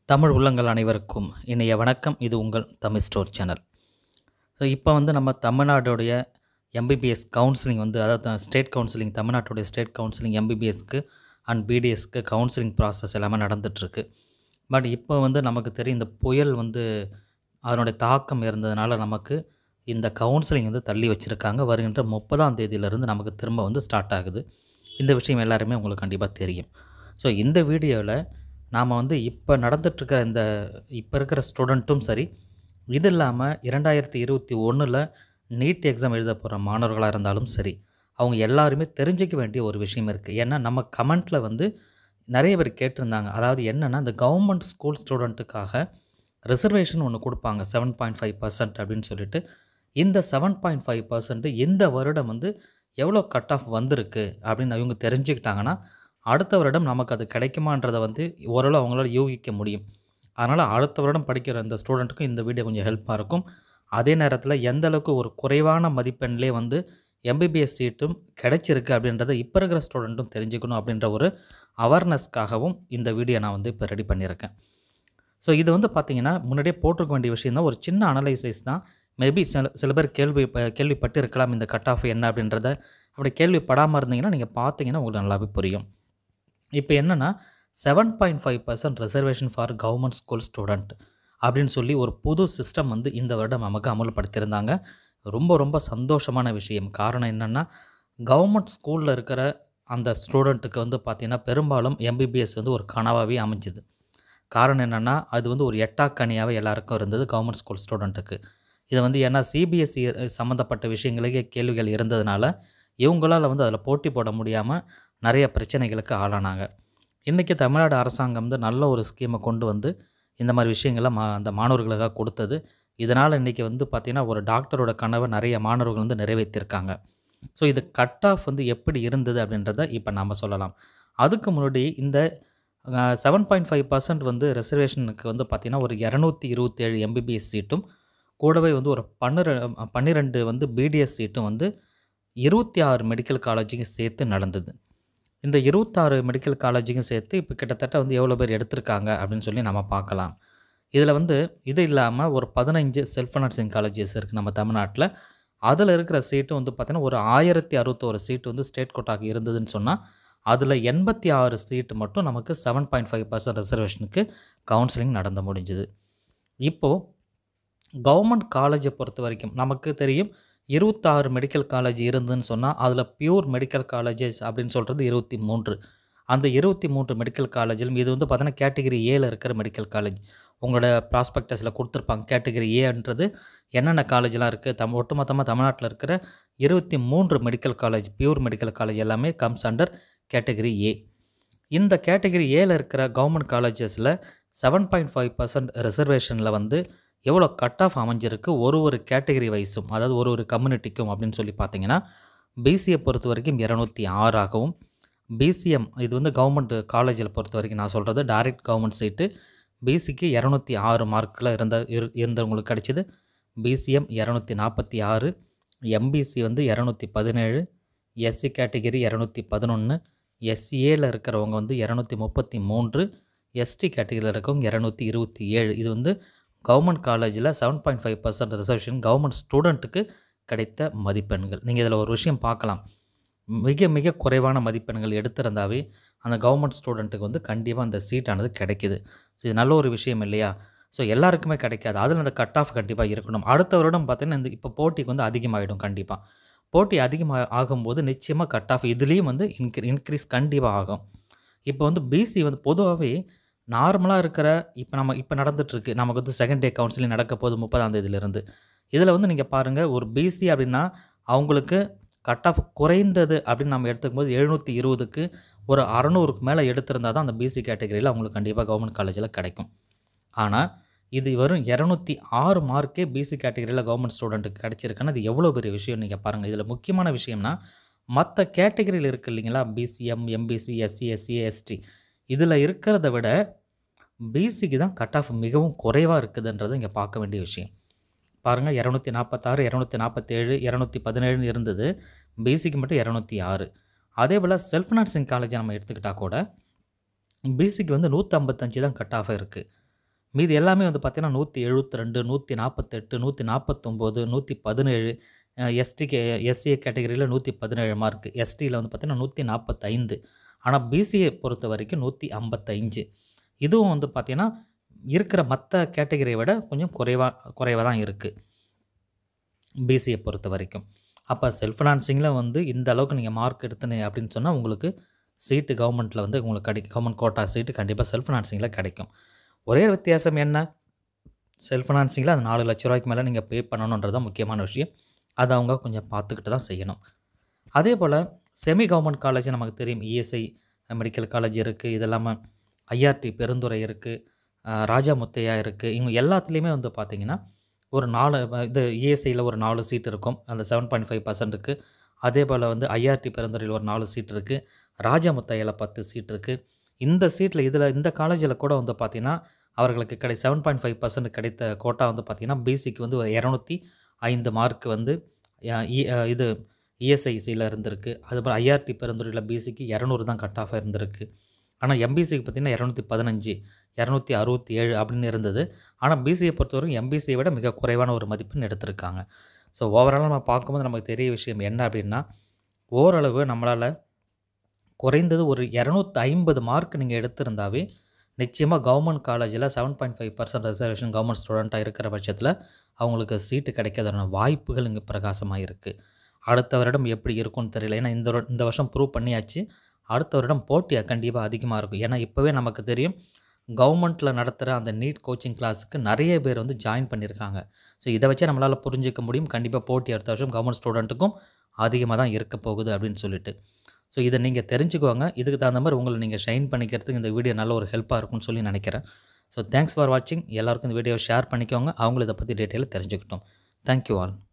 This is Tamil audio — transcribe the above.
தமிழ் உள்ளங்கள் அனைவருக்கும் இனிய வணக்கம் இது உங்கள் தமிழ் ஸ்டோர் சேனல் ஸோ இப்போ வந்து நம்ம தமிழ்நாடுடைய எம்பிபிஎஸ் கவுன்சிலிங் வந்து அதாவது ஸ்டேட் கவுன்சிலிங் தமிழ்நாட்டுடைய ஸ்டேட் கவுன்சிலிங் எம்பிபிஎஸ்க்கு அண்ட் பிடிஎஸ்க்கு கவுன்சிலிங் ப்ராசஸ் எல்லாமே நடந்துகிட்ருக்கு பட் இப்போ வந்து நமக்கு தெரியும் இந்த புயல் வந்து அதனுடைய தாக்கம் இருந்ததுனால நமக்கு இந்த கவுன்சிலிங் வந்து தள்ளி வச்சுருக்காங்க வருகின்ற முப்பதாம் தேதியிலிருந்து நமக்கு திரும்ப வந்து ஸ்டார்ட் ஆகுது இந்த விஷயம் எல்லாருமே உங்களுக்கு கண்டிப்பாக தெரியும் ஸோ இந்த வீடியோவில் நாம் வந்து இப்போ நடந்துட்டுருக்க இந்த இப்போ இருக்கிற ஸ்டூடெண்ட்டும் சரி இது இல்லாமல் இரண்டாயிரத்தி இருபத்தி ஒன்றில் நீட் எக்ஸாம் எழுத போகிற மாணவர்களாக இருந்தாலும் சரி அவங்க எல்லாருமே தெரிஞ்சிக்க வேண்டிய ஒரு விஷயம் இருக்குது ஏன்னா நம்ம கமெண்ட்டில் வந்து நிறைய பேர் கேட்டிருந்தாங்க அதாவது என்னென்னா இந்த கவர்மெண்ட் ஸ்கூல் ஸ்டூடெண்ட்டுக்காக ரிசர்வேஷன் ஒன்று கொடுப்பாங்க செவன் பாயிண்ட் ஃபைவ் பர்சன்ட் அப்படின்னு சொல்லிட்டு இந்த செவன் பாயிண்ட் ஃபைவ் பர்சன்ட் இந்த வருடம் வந்து எவ்வளோ கட் ஆஃப் வந்திருக்கு அப்படின்னு இவங்க தெரிஞ்சுக்கிட்டாங்கன்னா அடுத்த வருடம் நமக்கு அது கிடைக்குமான்றதை வந்து ஓரளவு அவங்களால யூகிக்க முடியும் அதனால் அடுத்த வருடம் படிக்கிற இந்த ஸ்டூடெண்ட்டுக்கும் இந்த வீடியோ கொஞ்சம் ஹெல்ப்பாக இருக்கும் அதே நேரத்தில் எந்த அளவுக்கு ஒரு குறைவான மதிப்பெண்லேயே வந்து எம்பிபிஎஸ் சீட்டும் கிடைச்சிருக்கு அப்படின்றத இப்போ இருக்கிற ஸ்டூடெண்ட்டும் தெரிஞ்சுக்கணும் அப்படின்ற ஒரு அவேர்னஸ்க்காகவும் இந்த வீடியோ நான் வந்து இப்போ ரெடி பண்ணியிருக்கேன் ஸோ இது வந்து பார்த்தீங்கன்னா முன்னாடியே போட்டிருக்க வேண்டிய விஷயம் தான் ஒரு சின்ன அனலைசிஸ் தான் மேபி சில சில பேர் கேள்வி ப- கேள்விப்பட்டு இருக்கலாம் இந்த கட் ஆஃப் என்ன அப்படின்றத அப்படி கேள்விப்படாமல் இருந்தீங்கன்னா நீங்கள் பார்த்தீங்கன்னா உங்களுக்கு நல்லாவே புரியும் இப்போ என்னென்னா seven point five percent reservation for government school student அப்படின்னு சொல்லி ஒரு புது சிஸ்டம் வந்து இந்த வருடம் நமக்கு அமல்படுத்தியிருந்தாங்க ரொம்ப ரொம்ப சந்தோஷமான விஷயம் காரணம் என்னென்னா கவர்மெண்ட் ஸ்கூலில் இருக்கிற அந்த ஸ்டூடெண்ட்டுக்கு வந்து பார்த்திங்கன்னா பெரும்பாலும் எம்பிபிஎஸ் வந்து ஒரு கனவாகவே அமைஞ்சுது காரணம் என்னென்னா அது வந்து ஒரு எட்டாக்கனியாகவே எல்லாருக்கும் இருந்தது கவர்மெண்ட் ஸ்கூல் ஸ்டூடெண்ட்டுக்கு இது வந்து ஏன்னா சிபிஎஸ்சி சம்மந்தப்பட்ட விஷயங்களுக்கே கேள்விகள் இருந்ததுனால இவங்களால் வந்து அதில் போட்டி போட முடியாமல் நிறைய பிரச்சனைகளுக்கு ஆளானாங்க இன்றைக்கி தமிழ்நாடு அரசாங்கம் வந்து நல்ல ஒரு ஸ்கீமை கொண்டு வந்து இந்த மாதிரி விஷயங்களை மா அந்த மாணவர்களுக்காக கொடுத்தது இதனால் இன்றைக்கி வந்து பார்த்திங்கன்னா ஒரு டாக்டரோட கனவை நிறைய மாணவர்கள் வந்து நிறைவேற்றிருக்காங்க ஸோ இது கட் ஆஃப் வந்து எப்படி இருந்தது அப்படின்றத இப்போ நாம் சொல்லலாம் அதுக்கு முன்னாடி இந்த செவன் பாயிண்ட் ஃபைவ் பர்சன்ட் வந்து ரிசர்வேஷனுக்கு வந்து பார்த்திங்கன்னா ஒரு இரநூத்தி இருபத்தேழு எம்பிபிஎஸ் சீட்டும் கூடவே வந்து ஒரு பன்னிர பன்னிரெண்டு வந்து பிடிஎஸ் சீட்டும் வந்து இருபத்தி ஆறு மெடிக்கல் காலேஜுக்கும் சேர்த்து நடந்தது இந்த இருபத்தாறு மெடிக்கல் காலேஜுக்கும் சேர்த்து இப்போ கிட்டத்தட்ட வந்து எவ்வளோ பேர் எடுத்திருக்காங்க அப்படின்னு சொல்லி நம்ம பார்க்கலாம் இதில் வந்து இது இல்லாமல் ஒரு பதினஞ்சு செல்ஃப் நர்சிங் காலேஜஸ் இருக்குது நம்ம தமிழ்நாட்டில் அதில் இருக்கிற சீட்டு வந்து பார்த்திங்கன்னா ஒரு ஆயிரத்தி அறுபத்தோரு சீட்டு வந்து ஸ்டேட் கோட்டாக்கு இருந்ததுன்னு சொன்னால் அதில் எண்பத்தி ஆறு சீட்டு மட்டும் நமக்கு செவன் பாயிண்ட் ஃபைவ் பர்சன்ட் ரிசர்வேஷனுக்கு கவுன்சிலிங் நடந்து முடிஞ்சுது இப்போது கவர்மெண்ட் காலேஜை பொறுத்த வரைக்கும் நமக்கு தெரியும் இருபத்தாறு மெடிக்கல் காலேஜ் இருந்துன்னு சொன்னால் அதில் பியூர் மெடிக்கல் காலேஜஸ் அப்படின்னு சொல்கிறது இருபத்தி மூன்று அந்த இருபத்தி மூன்று மெடிக்கல் காலேஜிலும் இது வந்து பார்த்தீங்கன்னா கேட்டகரி ஏல இருக்கிற மெடிக்கல் காலேஜ் உங்களோட ப்ராஸ்பெக்டஸில் கொடுத்துருப்பாங்க கேட்டகரி ஏன்றது என்னென்ன காலேஜ்லாம் இருக்குது தம் ஒட்டுமொத்தமாக தமிழ்நாட்டில் இருக்கிற இருபத்தி மூன்று medical college pure medical college எல்லாமே கம்ஸ் அண்டர் கேட்டகரி ஏ இந்த கேட்டகரி ஏல இருக்கிற கவர்மெண்ட் காலேஜஸில் செவன் பாயிண்ட் ஃபைவ் பர்சன்ட் ரிசர்வேஷனில் வந்து எவ்வளோ கட் ஆஃப் அமைஞ்சிருக்கு ஒரு ஒரு கேட்டகரி வைஸும் அதாவது ஒரு ஒரு கம்யூனிட்டிக்கும் அப்படின்னு சொல்லி பார்த்தீங்கன்னா பிசியை பொறுத்த வரைக்கும் இரநூத்தி ஆறாகவும் பிசிஎம் இது வந்து கவர்மெண்ட் காலேஜில் பொறுத்த வரைக்கும் நான் சொல்கிறது டைரக்ட் கவர்மெண்ட் சீட்டு பிசிக்கு இரநூத்தி ஆறு மார்க்கில் இருந்த இரு இருந்தவங்களுக்கு கிடைச்சிது பிசிஎம் இரநூத்தி நாற்பத்தி ஆறு எம்பிசி வந்து இரநூத்தி பதினேழு எஸ்சி கேட்டகிரி இரநூத்தி பதினொன்று எஸ்சிஏல இருக்கிறவங்க வந்து இரநூத்தி முப்பத்தி மூன்று எஸ்டி கேட்டகிரியில் இருக்கவங்க இரநூத்தி இருபத்தி ஏழு இது வந்து கவர்மெண்ட் காலேஜில் seven point five percent reservation government ஸ்டூடெண்ட்டுக்கு கிடைத்த மதிப்பெண்கள் நீங்கள் இதில் ஒரு விஷயம் பார்க்கலாம் மிக மிக குறைவான மதிப்பெண்கள் எடுத்திருந்தாவே அந்த கவர்மெண்ட் ஸ்டூடெண்ட்டுக்கு வந்து கண்டிப்பாக அந்த சீட்டானது கிடைக்குது ஸோ இது நல்ல ஒரு விஷயம் இல்லையா ஸோ எல்லாருக்குமே கிடைக்காது அதில் அந்த கட் ஆஃப் கண்டிப்பாக இருக்கணும் அடுத்த வருடம் பார்த்தீங்கன்னா இந்த இப்போ போட்டிக்கு வந்து அதிகமாகிடும் கண்டிப்பாக போட்டி அதிகமாக ஆகும்போது நிச்சயமாக கட் ஆஃப் இதுலேயும் வந்து இன்க்ரீ இன்க்ரீஸ் கண்டிப்பாக ஆகும் இப்போ வந்து பிசி வந்து பொதுவாகவே நார்மலாக இருக்கிற இப்போ நம்ம இப்போ நடந்துகிட்ருக்கு நமக்கு வந்து செகண்ட் டே கவுன்சிலிங் நடக்க போகுது முப்பதாம் தேதியிலேருந்து இதில் வந்து நீங்கள் பாருங்கள் ஒரு பிசி அப்படின்னா அவங்களுக்கு கட் ஆஃப் குறைந்தது அப்படின்னு நம்ம எடுத்துக்கும் போது எழுநூற்றி இருபதுக்கு ஒரு அறநூறுக்கு மேலே எடுத்திருந்தால் தான் அந்த பிசி கேட்டகரியில் அவங்களுக்கு கண்டிப்பாக கவர்மெண்ட் காலேஜில் கிடைக்கும் ஆனால் இது வெறும் இரநூத்தி ஆறு மார்க்கே பிசி கேட்டகரியில் கவர்மெண்ட் ஸ்டூடெண்ட்டுக்கு கிடச்சிருக்குன்னா அது எவ்வளோ பெரிய விஷயம் நீங்கள் பாருங்கள் இதில் முக்கியமான விஷயம்னா மற்ற கேட்டகரியில் இருக்குது இல்லைங்களா BCM MBC SC SC ST இதில் இருக்கிறத விட பிசிக்கு தான் கட் ஆஃப் மிகவும் குறைவாக இருக்குதுன்றது இங்கே பார்க்க வேண்டிய விஷயம் பாருங்கள் இரநூத்தி நாற்பத்தாறு இரநூத்தி நாற்பத்தேழு இரநூத்தி பதினேழுன்னு இருந்தது பிசிக்கு மட்டும் இரநூத்தி ஆறு அதே போல் செல்ஃப் நர்சிங் காலேஜை நம்ம எடுத்துக்கிட்டால் கூட பிசிக்கு வந்து நூற்றி ஐம்பத்தஞ்சு தான் கட் ஆஃப் இருக்குது மீதி எல்லாமே வந்து பார்த்திங்கன்னா நூற்றி எழுபத்தி ரெண்டு நூற்றி நாற்பத்தெட்டு நூற்றி நாற்பத்தொம்போது நூற்றி பதினேழு எஸ்டிக்கு எஸ்சிஏ கேட்டகரியில் நூற்றி பதினேழு மார்க் எஸ்டியில் வந்து பார்த்திங்கன்னா நூற்றி நாற்பத்தைந்து ஆனால் பிசிஏ பொறுத்த வரைக்கும் நூற்றி ஐம்பத்தஞ்சு இதுவும் வந்து பார்த்திங்கன்னா இருக்கிற மற்ற கேட்டகரியை விட கொஞ்சம் குறைவாக குறைவாக தான் இருக்குது பிசிஏ பொறுத்த வரைக்கும் அப்போ செல்ஃப் ஃபினான்சிங்கில் வந்து இந்த அளவுக்கு நீங்கள் மார்க் எடுத்துனீங்க அப்படின்னு சொன்னால் உங்களுக்கு சீட்டு கவர்மெண்ட்டில் வந்து உங்களுக்கு கிடைக்கும் கவர்மெண்ட் கோட்டா சீட்டு கண்டிப்பாக செல்ஃப் ஃபினான்சிங்கில் கிடைக்கும் ஒரே வித்தியாசம் என்ன செல்ஃப் ஃபினான்சிங்கில் அந்த நாலு லட்ச ரூபாய்க்கு மேலே நீங்கள் பே பண்ணணுன்றது தான் முக்கியமான விஷயம் அதை அவங்க கொஞ்சம் பார்த்துக்கிட்டு தான் செய்யணும் அதே போல் செமி கவர்மெண்ட் காலேஜ் நமக்கு தெரியும் இஎஸ்ஐ மெடிக்கல் காலேஜ் இருக்குது இது இல்லாமல் ஐஆர்டி பெருந்துறை இருக்குது ராஜா முத்தையா இருக்குது இவங்க எல்லாத்துலேயுமே வந்து பார்த்திங்கன்னா ஒரு நாலு இது இஎஸ்ஐயில் ஒரு நாலு சீட் இருக்கும் அந்த செவன் பாயிண்ட் ஃபைவ் பர்சன்ட் அதே போல் வந்து ஐஆர்டி பெருந்துறையில் ஒரு நாலு சீட் இருக்குது ராஜா முத்தையாவில் பத்து சீட் இருக்குது இந்த சீட்டில் இதில் இந்த காலேஜில் கூட வந்து பார்த்திங்கன்னா அவர்களுக்கு கிடை செவன் பாயிண்ட் ஃபைவ் பர்சன்ட் கிடைத்த கோட்டா வந்து பார்த்திங்கன்னா பிசிக்கு வந்து ஒரு இரநூத்தி ஐந்து மார்க் வந்து அஹ், இ- அஹ், இது இஎஸ்ஐசியில் இருந்திருக்கு அதுபோல் ஐஆர்டி பெருந்துறையில் பிசிக்கு இரநூறு தான் கட் ஆஃப் இருந்திருக்கு ஆனால் எம்பிசிக்கு பார்த்திங்கன்னா இரநூத்தி பதினஞ்சு இரநூத்தி அறுபத்தி ஏழு அப்படின்னு இருந்தது ஆனால் பிசியை பொறுத்தவரைக்கும் எம்பிசியை விட மிக குறைவான ஒரு மதிப்பெண் எடுத்திருக்காங்க ஸோ ஓவராலாக நம்ம பார்க்கும்போது நமக்கு தெரிய விஷயம் என்ன அப்படின்னா ஓரளவு நம்மளால் குறைந்தது ஒரு இரநூத்தி ஐம்பது மார்க் நீங்கள் எடுத்திருந்தாவே நிச்சயமாக கவர்மெண்ட் காலேஜில் seven point five percent reservation government ஸ்டூடெண்ட்டாக இருக்கிற பட்சத்தில் அவங்களுக்கு சீட்டு கிடைக்கிறதான வாய்ப்புகள் இங்கே பிரகாசமாக இருக்குது அடுத்த வருடம் எப்படி இருக்கும்னு தெரியல ஏன்னா இந்த வருடம் இந்த வருஷம் ப்ரூவ் பண்ணியாச்சு அடுத்த வருடம் போட்டி கண்டிப்பாக அதிகமாக இருக்கும் ஏன்னா இப்போவே நமக்கு தெரியும் கவர்மெண்ட்டில் நடத்துகிற அந்த நீட் கோச்சிங் கிளாஸுக்கு நிறைய பேர் வந்து ஜாயின் பண்ணியிருக்காங்க ஸோ இதை வச்சே நம்மளால் புரிஞ்சிக்க முடியும் கண்டிப்பாக போட்டி அடுத்த வருஷம் கவர்மெண்ட் ஸ்டூடெண்ட்டுக்கும் அதிகமாக தான் இருக்க போகுது அப்படின்னு சொல்லிட்டு ஸோ இதை நீங்கள் தெரிஞ்சுக்கோங்க இதுக்கு தகுந்த மாதிரி உங்களை நீங்கள் ஷைன் பண்ணிக்கிறதுக்கு இந்த வீடியோ நல்ல ஒரு ஹெல்ப்பாக இருக்கும்னு சொல்லி நினைக்கிறேன் ஸோ தேங்க்ஸ் ஃபார் வாட்சிங் எல்லாருக்கும் இந்த வீடியோ ஷேர் பண்ணிக்கோங்க அவங்களும் இதை பற்றி டீட்டெயிலாக தெரிஞ்சுக்கிட்டோம் தேங்க்யூ ஆல்